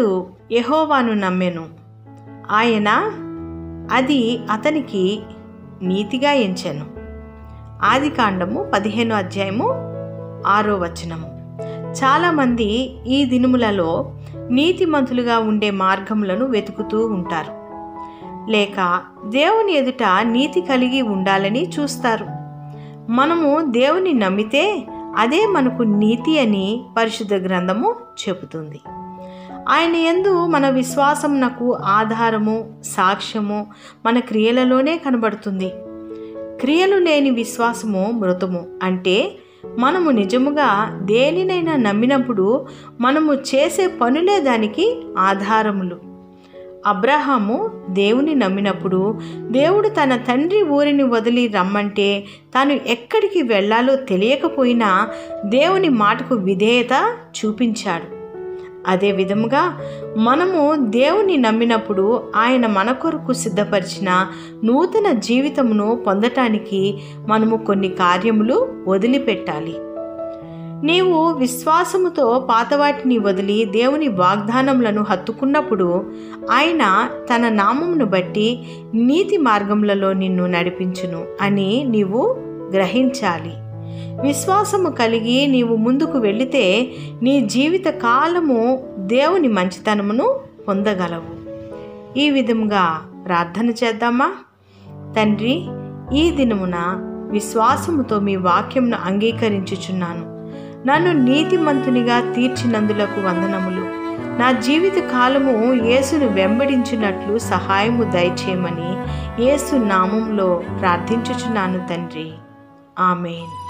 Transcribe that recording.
అతడు యెహోవాను నమ్మెను ఆయన అది అతనికి నీతిగా ఎంచెను ఆది కాండము పదిహేను అధ్యాయము ఆరో వచనము చాలామంది ఈ దినములలో నీతిమంతులుగా ఉండే మార్గములను వెతుకుతూ ఉంటారు లేక దేవుని ఎదుట నీతి కలిగి ఉండాలని చూస్తారు మనము దేవుని నమ్మితే అదే మనకు నీతి అని పరిశుద్ధ గ్రంథము చెబుతుంది ఆయన ఎందు మన విశ్వాసమునకు ఆధారము సాక్ష్యము మన క్రియలలోనే కనబడుతుంది క్రియలు లేని విశ్వాసము మృతము అంటే మనము నిజముగా దేనినైనా నమ్మినప్పుడు మనము చేసే పనులే దానికి ఆధారములు అబ్రహాము దేవుని నమ్మినప్పుడు దేవుడు తన తండ్రి ఊరిని వదిలి రమ్మంటే తాను ఎక్కడికి వెళ్ళాలో తెలియకపోయినా దేవుని మాటకు విధేయత చూపించాడు అదే విధముగా మనము దేవుని నమ్మినప్పుడు ఆయన మన కొరకు సిద్ధపరిచిన నూతన జీవితమును పొందటానికి మనము కొన్ని కార్యములు వదిలిపెట్టాలి నీవు విశ్వాసముతో పాతవాటిని వదిలి దేవుని వాగ్దానములను హత్తుకున్నప్పుడు ఆయన తన నామమును బట్టి నీతి మార్గములలో నిన్ను నడిపించును అని నీవు గ్రహించాలి విశ్వాసము కలిగి నీవు ముందుకు వెళితే నీ జీవిత కాలము దేవుని మంచితనమును పొందగలవు ఈ విధముగా ప్రార్థన చేద్దామా తండ్రి ఈ దినమున విశ్వాసముతో మీ వాక్యంను అంగీకరించుచున్నాను నన్ను నీతిమంతునిగా తీర్చినందులకు వందనములు నా జీవిత కాలము యేసును వెంబడించినట్లు సహాయము దయచేయమని యేసు నామంలో ప్రార్థించుచున్నాను తండ్రి ఆమెన్